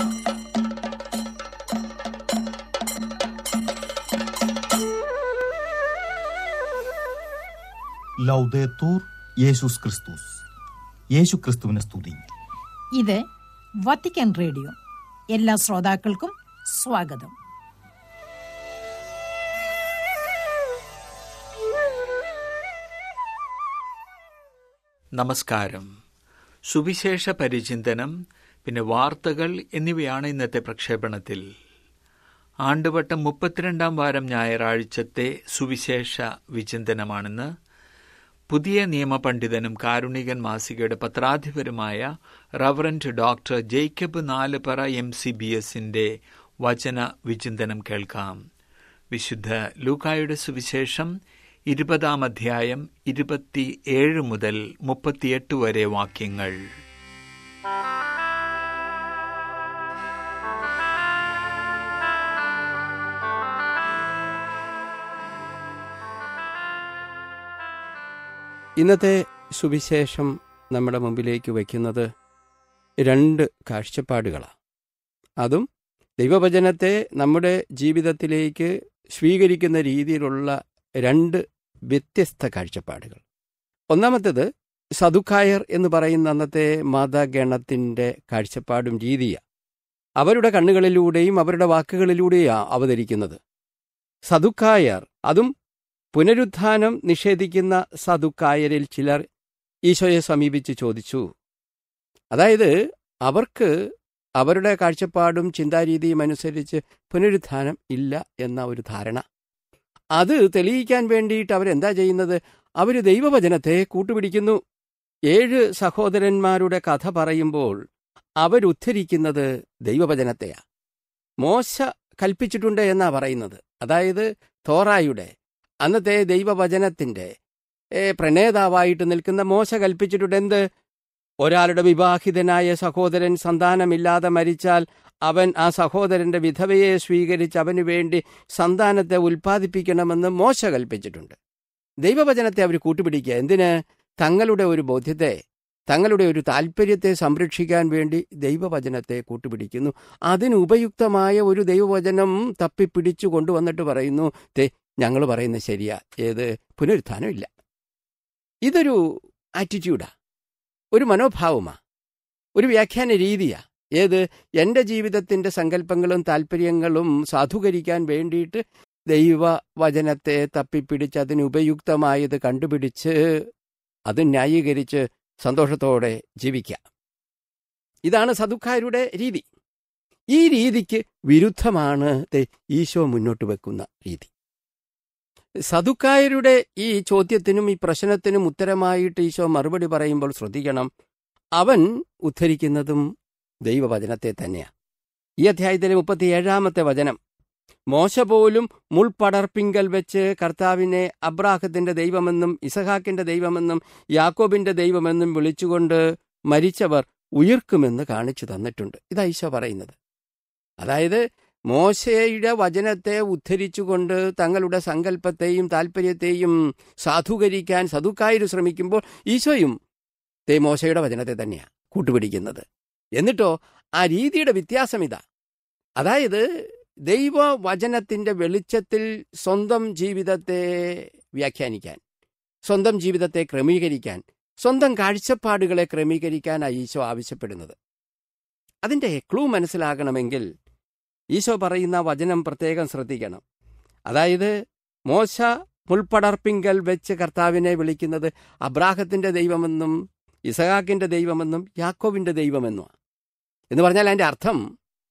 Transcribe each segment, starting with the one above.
ലൗദേത്തൂർ യേശുസ് ക്രിസ്തുസ് യേശു ക്രിസ്തുവിനെ സ്തുതി ഇത് വത്തിക്കാൻ റേഡിയോ എല്ലാ ശ്രോതാക്കൾക്കും സ്വാഗതം നമസ്കാരം സുവിശേഷ പരിചിന്തനം പിന്നെ വാർത്തകൾ എന്നിവയാണ് ഇന്നത്തെ പ്രക്ഷേപണത്തിൽ ആണ്ടുവട്ടം മുപ്പത്തിരണ്ടാം വാരം ഞായറാഴ്ചത്തെ സുവിശേഷ വിചിന്തനമാണെന്ന് പുതിയ നിയമപണ്ഡിതനും കാരുണികൻ മാസികയുടെ പത്രാധിപരുമായ Reverend doctor Jacob Nalupara M C B എസിന്റെ വചന വിചിന്തനം കേൾക്കാം വിശുദ്ധ ലൂക്കായുടെ സുവിശേഷം ഇരുപതാം അധ്യായം ഇരുപത്തി ഏഴ് മുതൽ മുപ്പത്തിയെട്ട് വരെ വാക്യങ്ങൾ ഇന്നത്തെ സുവിശേഷം നമ്മുടെ മുമ്പിലേക്ക് വയ്ക്കുന്നത് രണ്ട് കാഴ്ചപ്പാടുകളാണ് അതും ദൈവവചനത്തെ നമ്മുടെ ജീവിതത്തിലേക്ക് സ്വീകരിക്കുന്ന രീതിയിലുള്ള രണ്ട് വ്യത്യസ്ത കാഴ്ചപ്പാടുകൾ ഒന്നാമത്തേത് സദുക്കായർ എന്ന് പറയുന്ന അന്നത്തെ മതഗണത്തിൻ്റെ കാഴ്ചപ്പാടും രീതിയാണ് അവരുടെ കണ്ണുകളിലൂടെയും അവരുടെ വാക്കുകളിലൂടെയാണ് അവതരിക്കുന്നത് സദുക്കായർ അതും പുനരുത്ഥാനം നിഷേധിക്കുന്ന സദുക്കായരിൽ ചിലർ ഈശോയെ സമീപിച്ച് ചോദിച്ചു അതായത് അവർക്ക് അവരുടെ കാഴ്ചപ്പാടും ചിന്താരീതിയും അനുസരിച്ച് പുനരുത്ഥാനം ഇല്ല എന്ന ഒരു ധാരണ അത് തെളിയിക്കാൻ വേണ്ടിയിട്ട് അവരെന്താ ചെയ്യുന്നത് അവർ ദൈവവചനത്തെ കൂട്ടുപിടിക്കുന്നു ഏഴ് സഹോദരന്മാരുടെ കഥ പറയുമ്പോൾ അവരുദ്ധരിക്കുന്നത് ദൈവവചനത്തെയാ മോശ കൽപ്പിച്ചിട്ടുണ്ട് എന്നാ പറയുന്നത് അതായത് തോറായുടെ അന്നത്തെ ദൈവവചനത്തിന്റെ ഏ, പ്രണേതാവായിട്ട് നിൽക്കുന്ന മോശ കൽപ്പിച്ചിട്ടുണ്ട് എന്ത് ഒരാളുടെ വിവാഹിതനായ സഹോദരൻ സന്താനമില്ലാതെ മരിച്ചാൽ അവൻ ആ സഹോദരന്റെ വിധവയെ സ്വീകരിച്ച് അവനു വേണ്ടി സന്താനത്തെ ഉൽപ്പാദിപ്പിക്കണമെന്ന് മോശ കൽപ്പിച്ചിട്ടുണ്ട് ദൈവവചനത്തെ അവർ കൂട്ടുപിടിക്കുക എന്തിന് തങ്ങളുടെ ഒരു ബോധ്യത്തെ തങ്ങളുടെ ഒരു താല്പര്യത്തെ സംരക്ഷിക്കാൻ വേണ്ടി ദൈവവചനത്തെ കൂട്ടുപിടിക്കുന്നു അതിന് ഉപയുക്തമായ ഒരു ദൈവവചനം തപ്പിപ്പിടിച്ചു കൊണ്ടുവന്നിട്ട് പറയുന്നു "ദേ, ഞങ്ങൾ പറയുന്നത് ശരിയാ ഏത് പുനരുത്ഥാനമില്ല ഇതൊരു ആറ്റിറ്റ്യൂഡാ ഒരു മനോഭാവമാ ഒരു വ്യാഖ്യാന രീതിയാ ഏത് എൻ്റെ ജീവിതത്തിൻ്റെ സങ്കല്പങ്ങളും താല്പര്യങ്ങളും സാധൂകരിക്കാൻ വേണ്ടിയിട്ട് ദൈവവചനത്തെ തപ്പിപ്പിടിച്ച് അതിന് ഉപയുക്തമായത് കണ്ടുപിടിച്ച് അത് ന്യായീകരിച്ച് സന്തോഷത്തോടെ ജീവിക്കാം ഇതാണ് സദുക്കാരുടെ രീതി ഈ രീതിക്ക് വിരുദ്ധമാണ് ദേ ഈശോ മുന്നോട്ട് വെക്കുന്ന രീതി സദുക്കായരുടെ ഈ ചോദ്യത്തിനും ഈ പ്രശ്നത്തിനും ഉത്തരമായിട്ട് ഈശോ മറുപടി പറയുമ്പോൾ ശ്രദ്ധിക്കണം അവൻ ഉദ്ധരിക്കുന്നതും ദൈവവചനത്തെ തന്നെയാണ് ഈ അധ്യായത്തിലെ മുപ്പത്തിയേഴാമത്തെ വചനം മോശ പോലും മുൾപടർപ്പിങ്കൽ വെച്ച് കർത്താവിനെ അബ്രാഹത്തിന്റെ ദൈവമെന്നും ഇസഹാക്കിന്റെ ദൈവമെന്നും യാക്കോബിന്റെ ദൈവമെന്നും വിളിച്ചുകൊണ്ട് മരിച്ചവർ ഉയർക്കുമെന്ന് കാണിച്ചു തന്നിട്ടുണ്ട് ഇതാ ഈശോ പറയുന്നത് അതായത് മോശയുടെ വചനത്തെ ഉദ്ധരിച്ചുകൊണ്ട് തങ്ങളുടെ സങ്കല്പത്തെയും താല്പര്യത്തെയും സാധൂകരിക്കാൻ സതുക്കായി ശ്രമിക്കുമ്പോൾ ഈശോയും തേ മോശയുടെ വചനത്തെ തന്നെയാണ് കൂട്ടുപിടിക്കുന്നത് എന്നിട്ടോ ആ രീതിയുടെ വ്യത്യാസം ഇതാ അതായത് ദൈവവചനത്തിന്റെ വെളിച്ചത്തിൽ സ്വന്തം ജീവിതത്തെ വ്യാഖ്യാനിക്കാൻ സ്വന്തം ജീവിതത്തെ ക്രമീകരിക്കാൻ സ്വന്തം കാഴ്ചപ്പാടുകളെ ക്രമീകരിക്കാനാണ് ഈശോ ആവശ്യപ്പെടുന്നത് അതിൻ്റെ ക്ലൂ മനസ്സിലാകണമെങ്കിൽ ഈശോ പറയുന്ന വചനം പ്രത്യേകം ശ്രദ്ധിക്കണം അതായത് മോശ മുൾപടർപ്പിങ്കൽ വെച്ച് കർത്താവിനെ വിളിക്കുന്നത് അബ്രാഹത്തിന്റെ ദൈവമെന്നും ഇസഹാക്കിന്റെ ദൈവമെന്നും യാക്കോവിന്റെ ദൈവമെന്നുമാണ് എന്ന് പറഞ്ഞാൽ അതിൻ്റെ അർത്ഥം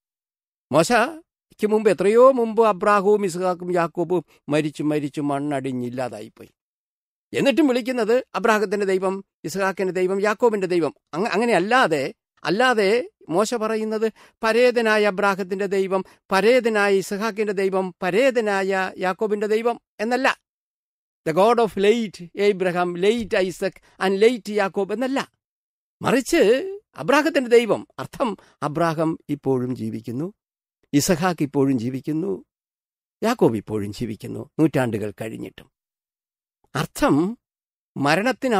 മോശയ്ക്ക് മുമ്പ് എത്രയോ മുമ്പ് അബ്രാഹവും ഇസഹാക്കും യാക്കോബും മരിച്ചു മരിച്ചു മണ്ണടിഞ്ഞില്ലാതായിപ്പോയി എന്നിട്ടും വിളിക്കുന്നത് അബ്രാഹത്തിന്റെ ദൈവം ഇസഹാക്കിന്റെ ദൈവം യാക്കോബിന്റെ ദൈവം അങ്ങ അങ്ങനെ അല്ലാതെ അല്ലാതെ മോശ പറയുന്നത് പരേതനായ അബ്രാഹത്തിന്റെ ദൈവം പരേതനായ ഇസഹാക്കിന്റെ ദൈവം പരേതനായ യാക്കോബിന്റെ ദൈവം എന്നല്ല the God of late Abraham late Isaac and late യാക്കോബ് എന്നല്ല മറിച്ച് അബ്രാഹത്തിന്റെ ദൈവം അർത്ഥം അബ്രാഹം ഇപ്പോഴും ജീവിക്കുന്നു ഇസഹാക്ക് ഇപ്പോഴും ജീവിക്കുന്നു യാക്കോബ് ഇപ്പോഴും ജീവിക്കുന്നു നൂറ്റാണ്ടുകൾ കഴിഞ്ഞിട്ടും അർത്ഥം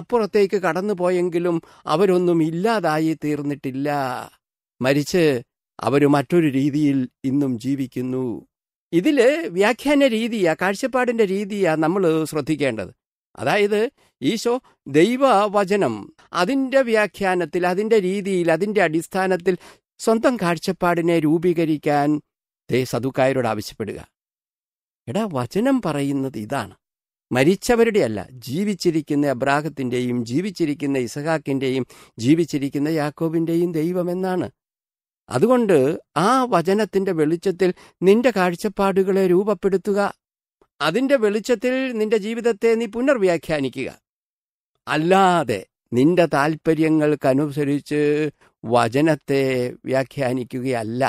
മരണത്തിനപ്പുറത്തേക്ക് കടന്നുപോയെങ്കിലും അവരൊന്നും ഇല്ലാതായി തീർന്നിട്ടില്ല മരിച്ച് അവർ മറ്റൊരു രീതിയിൽ ഇന്നും ജീവിക്കുന്നു ഇതില് വ്യാഖ്യാന രീതിയാ കാഴ്ചപ്പാടിന്റെ രീതിയാ നമ്മൾ ശ്രദ്ധിക്കേണ്ടത് അതായത് ഈശോ ദൈവവചനം അതിന്റെ വ്യാഖ്യാനത്തിൽ അതിന്റെ രീതിയിൽ അതിന്റെ അടിസ്ഥാനത്തിൽ സ്വന്തം കാഴ്ചപ്പാടിനെ രൂപീകരിക്കാൻ ദേ സദുക്കായരോട് ആവശ്യപ്പെടുക എടാ വചനം പറയുന്നത് ഇതാണ് മരിച്ചവരുടെ അല്ല ജീവിച്ചിരിക്കുന്ന അബ്രാഹത്തിന്റെയും ജീവിച്ചിരിക്കുന്ന ഇസഹാക്കിന്റെയും ജീവിച്ചിരിക്കുന്ന യാക്കോബിന്റെയും ദൈവമെന്നാണ് അതുകൊണ്ട് ആ വചനത്തിന്റെ വെളിച്ചത്തിൽ നിന്റെ കാഴ്ചപ്പാടുകളെ രൂപപ്പെടുത്തുക അതിന്റെ വെളിച്ചത്തിൽ നിന്റെ ജീവിതത്തെ നീ പുനർവ്യാഖ്യാനിക്കുക അല്ലാതെ നിന്റെ താൽപ്പര്യങ്ങൾക്കനുസരിച്ച് വചനത്തെ വ്യാഖ്യാനിക്കുകയല്ല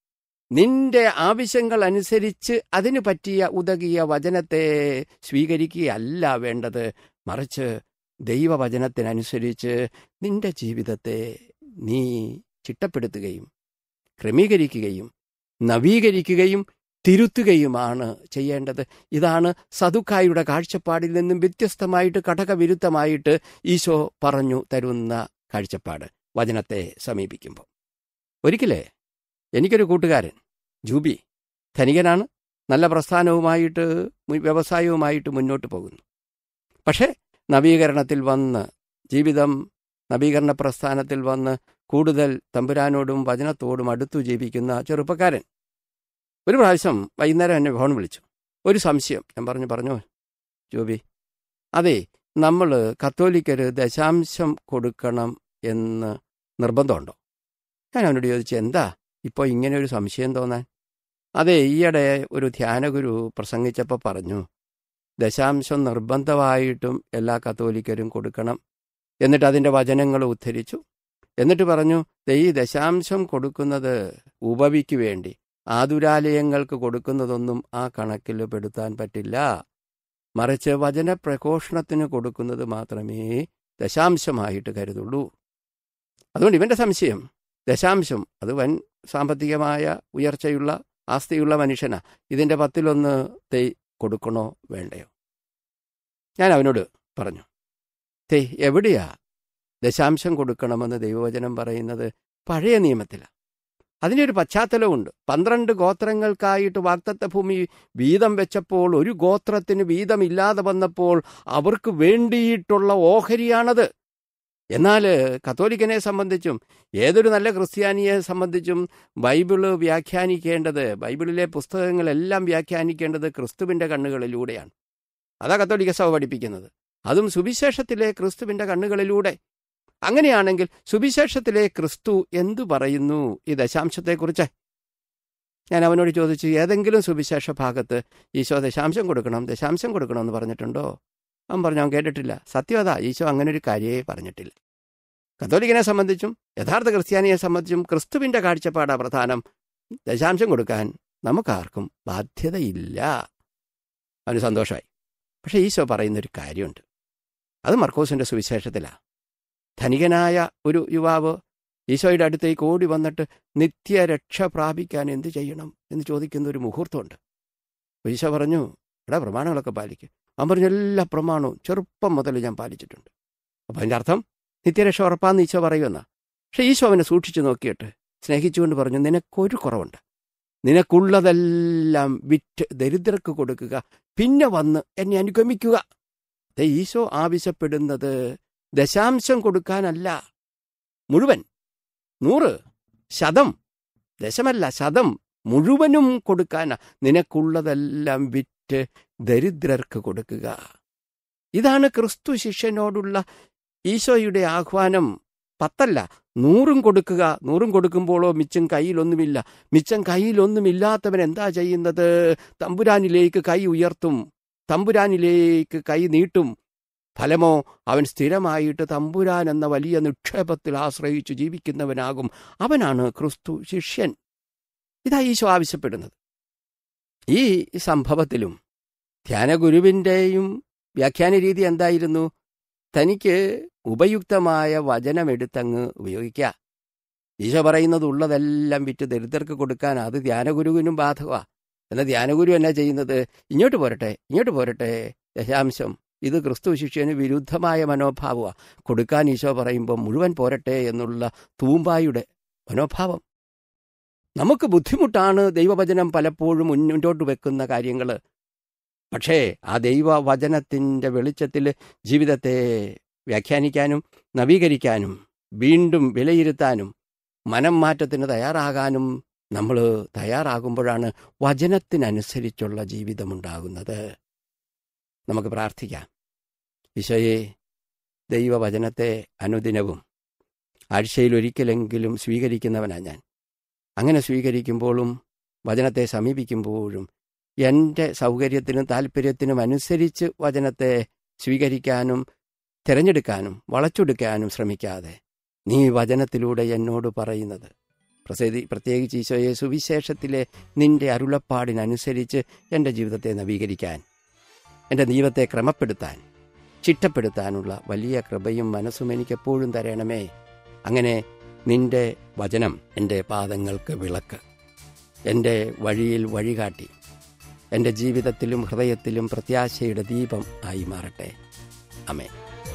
നിന്റെ ആവശ്യങ്ങൾ അനുസരിച്ച് അതിനു പറ്റിയ ഉതകിയ വചനത്തെ സ്വീകരിക്കുകയല്ല വേണ്ടത് മറിച്ച് ദൈവവചനത്തിനനുസരിച്ച് നിന്റെ ജീവിതത്തെ നീ ചിട്ടപ്പെടുത്തുകയും ക്രമീകരിക്കുകയും നവീകരിക്കുകയും തിരുത്തുകയുമാണ് ചെയ്യേണ്ടത് ഇതാണ് സതുക്കായുടെ കാഴ്ചപ്പാടിൽ നിന്നും വ്യത്യസ്തമായിട്ട് ഘടകവിരുദ്ധമായിട്ട് ഈശോ പറഞ്ഞു തരുന്ന കാഴ്ചപ്പാട് വചനത്തെ സമീപിക്കുമ്പോൾ ഒരിക്കലേ എനിക്കൊരു കൂട്ടുകാരൻ ജൂബി ധനികനാണ് നല്ല പ്രസ്ഥാനവുമായിട്ട് മു- വ്യവസായവുമായിട്ട് മുന്നോട്ട് പോകുന്നു പക്ഷേ നവീകരണത്തിൽ വന്ന് ജീവിതം നവീകരണ പ്രസ്ഥാനത്തിൽ വന്ന് കൂടുതൽ തമ്പുരാനോടും വചനത്തോടും അടുത്തു ജീവിക്കുന്ന ചെറുപ്പക്കാരൻ ഒരു പ്രാവശ്യം വൈകുന്നേരം എന്നെ ഫോൺ വിളിച്ചു ഒരു സംശയം ഞാൻ പറഞ്ഞു പറഞ്ഞു ജോബി അതെ നമ്മൾ കത്തോലിക്കര് ദശാംശം കൊടുക്കണം എന്ന് നിർബന്ധമുണ്ടോ ഞാൻ അവനോട് ചോദിച്ചു എന്താ ഇപ്പോൾ ഇങ്ങനെ ഒരു സംശയം തോന്നാൻ അതെ ഈയിടെ ഒരു ധ്യാനഗുരു പ്രസംഗിച്ചപ്പോൾ പറഞ്ഞു ദശാംശം നിർബന്ധമായിട്ടും എല്ലാ കത്തോലിക്കരും കൊടുക്കണം എന്നിട്ട് അതിൻ്റെ വചനങ്ങൾ ഉദ്ധരിച്ചു എന്നിട്ട് പറഞ്ഞു "ദേ ഈ ദശാംശം കൊടുക്കുന്നത് ഉപവിക്ക് വേണ്ടി ആതുരാലയങ്ങൾക്ക് കൊടുക്കുന്നതൊന്നും ആ കണക്കിൽ പെടുത്താൻ പറ്റില്ല മറിച്ച് വചന പ്രഘോഷണത്തിന് കൊടുക്കുന്നത് മാത്രമേ ദശാംശമായിട്ട് കരുതുള്ളൂ അതുകൊണ്ട് ഇവന്റെ സംശയം ദശാംശം അത് വൻ സാമ്പത്തികമായ ഉയർച്ചയുള്ള ആസ്തിയുള്ള മനുഷ്യനാ ഇതിന്റെ പത്തിലൊന്ന് തേ കൊടുക്കണോ വേണ്ടയോ ഞാൻ അവനോട് പറഞ്ഞു തേ എവിടെയാ ദശാംശം കൊടുക്കണമെന്ന് ദൈവവചനം പറയുന്നത് പഴയ നിയമത്തിലാണ് അതിനൊരു പശ്ചാത്തലമുണ്ട് പന്ത്രണ്ട് ഗോത്രങ്ങൾക്കായിട്ട് വാക്തത്വ ഭൂമി വീതം വെച്ചപ്പോൾ ഒരു ഗോത്രത്തിന് വീതമില്ലാതെ വന്നപ്പോൾ അവർക്ക് വേണ്ടിയിട്ടുള്ള ഓഹരിയാണത് എന്നാൽ കത്തോലിക്കനെ സംബന്ധിച്ചും ഏതൊരു നല്ല ക്രിസ്ത്യാനിയെ സംബന്ധിച്ചും ബൈബിള് വ്യാഖ്യാനിക്കേണ്ടത് ബൈബിളിലെ പുസ്തകങ്ങളെല്ലാം വ്യാഖ്യാനിക്കേണ്ടത് ക്രിസ്തുവിൻ്റെ കണ്ണുകളിലൂടെയാണ് അതാ കത്തോലിക്ക സഭ പഠിപ്പിക്കുന്നത് അതും സുവിശേഷത്തിലെ ക്രിസ്തുവിൻ്റെ കണ്ണുകളിലൂടെ അങ്ങനെയാണെങ്കിൽ സുവിശേഷത്തിലെ ക്രിസ്തു എന്തു പറയുന്നു ഈ ദശാംശത്തെക്കുറിച്ച് ഞാൻ അവനോട് ചോദിച്ചു ഏതെങ്കിലും സുവിശേഷ ഭാഗത്ത് ഈശോ ദശാംശം കൊടുക്കണം ദശാംശം കൊടുക്കണം എന്ന് പറഞ്ഞിട്ടുണ്ടോ അവൻ പറഞ്ഞു അവൻ കേട്ടിട്ടില്ല സത്യം അതാ ഈശോ അങ്ങനെ ഒരു കാര്യമേ പറഞ്ഞിട്ടില്ല കത്തോലിക്കനെ സംബന്ധിച്ചും യഥാർത്ഥ ക്രിസ്ത്യാനിയെ സംബന്ധിച്ചും ക്രിസ്തുവിന്റെ കാഴ്ചപ്പാടാ പ്രധാനം ദശാംശം കൊടുക്കാൻ നമുക്കാർക്കും ബാധ്യതയില്ല അവന് സന്തോഷമായി പക്ഷേ ഈശോ പറയുന്നൊരു കാര്യമുണ്ട് അത് മർക്കോസിന്റെ സുവിശേഷത്തിലാണ് ധനികനായ ഒരു യുവാവ് ഈശോയുടെ അടുത്തേക്ക് ഓടി വന്നിട്ട് നിത്യരക്ഷ പ്രാപിക്കാൻ എന്ത് ചെയ്യണം എന്ന് ചോദിക്കുന്ന ഒരു മുഹൂർത്തമുണ്ട് അപ്പോൾ ഈശോ പറഞ്ഞു എടാ പ്രമാണങ്ങളൊക്കെ പാലിക്കും അവൻ പറഞ്ഞു എല്ലാ പ്രമാണവും ചെറുപ്പം മുതൽ ഞാൻ പാലിച്ചിട്ടുണ്ട് അപ്പം അതിൻ്റെ അർത്ഥം നിത്യരക്ഷ ഉറപ്പാന്ന് ഈശോ പറയുമെന്നാ പക്ഷേ ഈശോ അവനെ സൂക്ഷിച്ചു നോക്കിയിട്ട് സ്നേഹിച്ചുകൊണ്ട് പറഞ്ഞു നിനക്കൊരു കുറവുണ്ട് നിനക്കുള്ളതെല്ലാം വിറ്റ് ദരിദ്രർക്ക് കൊടുക്കുക പിന്നെ വന്ന് എന്നെ അനുഗമിക്കുക ദേ ഈശോ ആവശ്യപ്പെടുന്നത് ദശാംശം കൊടുക്കാനല്ല മുഴുവൻ നൂറ് ശതം ദശമല്ല ശതം മുഴുവനും കൊടുക്കാനാ നിനക്കുള്ളതെല്ലാം വിറ്റ് ദരിദ്രർക്ക് കൊടുക്കുക ഇതാണ് ക്രിസ്തു ശിഷ്യനോടുള്ള ഈശോയുടെ ആഹ്വാനം പത്തല്ല നൂറും കൊടുക്കുക നൂറും കൊടുക്കുമ്പോഴോ മിച്ചം കയ്യിലൊന്നുമില്ല മിച്ചം കയ്യിലൊന്നുമില്ലാത്തവൻ എന്താ ചെയ്യുന്നത് തമ്പുരാനിലേക്ക് കൈ ഉയർത്തും തമ്പുരാനിലേക്ക് കൈ നീട്ടും ഫലമോ അവൻ സ്ഥിരമായിട്ട് തമ്പുരാൻ എന്ന വലിയ നിക്ഷേപത്തിൽ ആശ്രയിച്ചു ജീവിക്കുന്നവനാകും അവനാണ് ക്രിസ്തു ശിഷ്യൻ ഇതാ ഈശോ ആവശ്യപ്പെടുന്നത് ഈ സംഭവത്തിലും ധ്യാനഗുരുവിൻ്റെയും വ്യാഖ്യാന രീതി എന്തായിരുന്നു തനിക്ക് ഉപയുക്തമായ വചനമെടുത്തങ്ങ് ഉപയോഗിക്കുക ഈശോ പറയുന്നത് ഉള്ളതെല്ലാം വിറ്റ് ദരിദ്രർക്ക് കൊടുക്കാൻ അത് ധ്യാനഗുരുവിനും ബാധകമാണ് എന്നാൽ ധ്യാനഗുരു എന്നാ ചെയ്യുന്നത് ഇങ്ങോട്ട് പോരട്ടെ ഇങ്ങോട്ട് പോരട്ടെ ദശാംശം ഇത് ക്രിസ്തു ശിഷ്യന് വിരുദ്ധമായ മനോഭാവമാണ് കൊടുക്കാൻ ഈശോ പറയുമ്പോൾ മുഴുവൻ പോരട്ടെ എന്നുള്ള തൂമ്പായുടെ മനോഭാവം നമുക്ക് ബുദ്ധിമുട്ടാണ് ദൈവവചനം പലപ്പോഴും മുന്നോട്ട് വെക്കുന്ന കാര്യങ്ങൾ പക്ഷേ ആ ദൈവവചനത്തിൻ്റെ വെളിച്ചത്തിൽ ജീവിതത്തെ വ്യാഖ്യാനിക്കാനും നവീകരിക്കാനും വീണ്ടും വിലയിരുത്താനും മനം മാറ്റത്തിന് തയ്യാറാകാനും നമ്മൾ തയ്യാറാകുമ്പോഴാണ് വചനത്തിനനുസരിച്ചുള്ള ജീവിതമുണ്ടാകുന്നത് നമുക്ക് പ്രാർത്ഥിക്കാം ഈശോയെ ദൈവവചനത്തെ അനുദിനവും ആഴ്ചയിൽ ഒരിക്കലെങ്കിലും സ്വീകരിക്കുന്നവനാണ് ഞാൻ അങ്ങനെ സ്വീകരിക്കുമ്പോഴും വചനത്തെ സമീപിക്കുമ്പോഴും എൻ്റെ സൗകര്യത്തിനും താല്പര്യത്തിനും അനുസരിച്ച് വചനത്തെ സ്വീകരിക്കാനും തിരഞ്ഞെടുക്കാനും വളച്ചൊടുക്കാനും ശ്രമിക്കാതെ നീ വചനത്തിലൂടെ എന്നോട് പറയുന്നത് പ്രസേതി പ്രത്യേകിച്ച് ഈശോയെ സുവിശേഷത്തിലെ നിന്റെ അരുളപ്പാടിനനുസരിച്ച് എൻ്റെ ജീവിതത്തെ നവീകരിക്കാൻ എൻ്റെ ജീവിതത്തെ ക്രമപ്പെടുത്താൻ ചിട്ടപ്പെടുത്താനുള്ള വലിയ കൃപയും മനസ്സും എനിക്കെപ്പോഴും തരണമേ അങ്ങനെ നിന്റെ വചനം എൻ്റെ പാദങ്ങൾക്ക് വിളക്ക് എൻ്റെ വഴിയിൽ വഴികാട്ടി എൻ്റെ ജീവിതത്തിലും ഹൃദയത്തിലും പ്രത്യാശയുടെ ദീപം ആയി മാറട്ടെ അമേ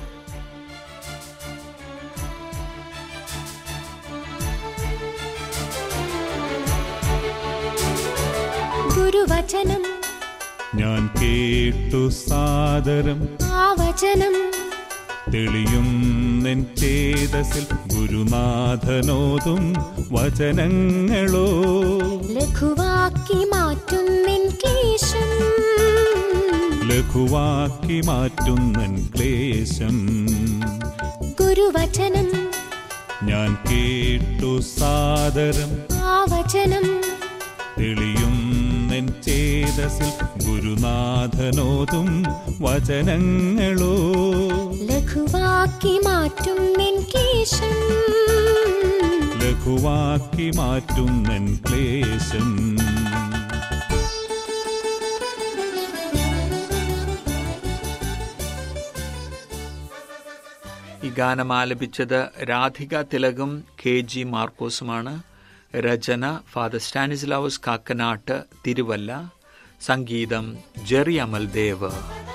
ഗുരുവചനം ഞാൻ കേട്ടു സാദരം ആ വചനം തെളിയും നെൻ ചേതസിൽ ഗുരുനാഥനോതും വചനങ്ങളോ ലഘുവാക്കി മാറ്റും നിൻ ക്ലേശം ലഘുവാക്കി മാറ്റുന്നൻ ക്ലേശം ഗുരുവചനം ഞാൻ കേട്ടു സാദരം ആ വചനം തെളിയും നെൻ ചേതസിൽ ഗുരുനാഥനോതും വചനങ്ങളോ ലഘുവാക്കി മാറ്റും നിൻ ക്ലേശം ലഘുവാക്കി മാറ്റുന്നൻ ക്ലേശം ഈ ഗാനം ആലപിച്ചത് രാധിക തിലകും കെ ജി മാർക്കോസുമാണ് രചന ഫാദർ സ്റ്റാനിസ്ലാവസ് കാക്കനാട്ട് തിരുവല്ല സംഗീതം ജെറി അമൽദേവ്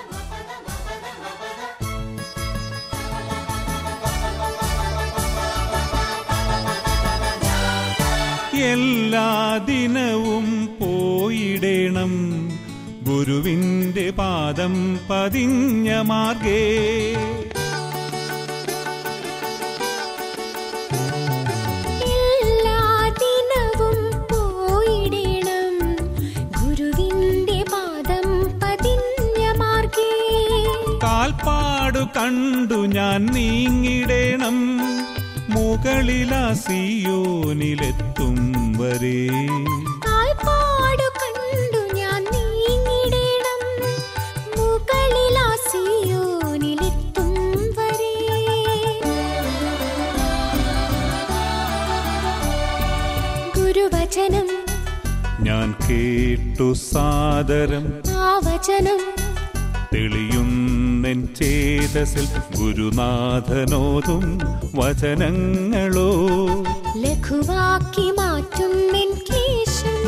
എല്ലാ ദിനവും പോയിടേണം ഗുരുവിന്റെ പാദം പതിഞ്ഞ മാർഗേ എല്ലാ ദിനവും പോയിടണം ഗുരുവിന്റെ പാദം പതിഞ്ഞ മാർഗേ കാൽപ്പാടു കണ്ടു ഞാൻ നീങ്ങിടേണം മുകളിലാ സിയോനിലെത്തും വരെ കാൽപ്പാടു കണ്ടു ഞാൻ നീങ്ങിടണം മുകളിലാ സിയോനിലെത്തും വരെ ഗുരുവചനം ഞാൻ കേട്ടു സാദരം ആ വചനം തെളിയുന്നെൻ ചേതസിൽ ഗുരുനാഥനോതും വചനങ്ങളോ ലഘുവാക്കി മാറ്റും നിൻ ക്ലേശം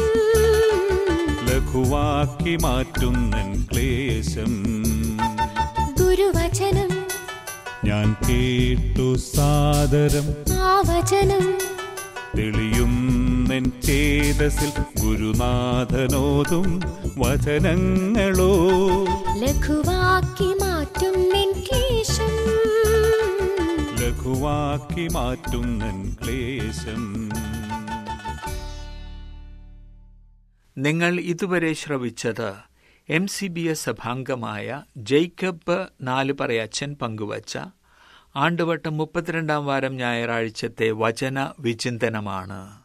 ലഘുവാക്കി മാറ്റുന്നൻ ക്ലേശം ഗുരുവചനം ഞാൻ കേട്ടു സാദരം ആ വചനം തെളിയുന്നെൻ ചേതസിൽ ഗുരുനാഥനോതും വചനങ്ങളോ ലഘുവാക്കി മാറ്റും നിൻ ക്ലേശം ലഘുവാക്കി മാറ്റുന്നൻ ക്ലേശം നിങ്ങൾ ഇതുവരെ ശ്രവിച്ചത് എം സി ബി എസ് സഭാംഗമായ ജേക്കബ് നാല് പറയച്ചൻ പങ്കുവച്ച ആണ്ടുവട്ടം മുപ്പത്തിരണ്ടാം വാരം ഞായറാഴ്ചത്തെ വചന വിചിന്തനമാണ്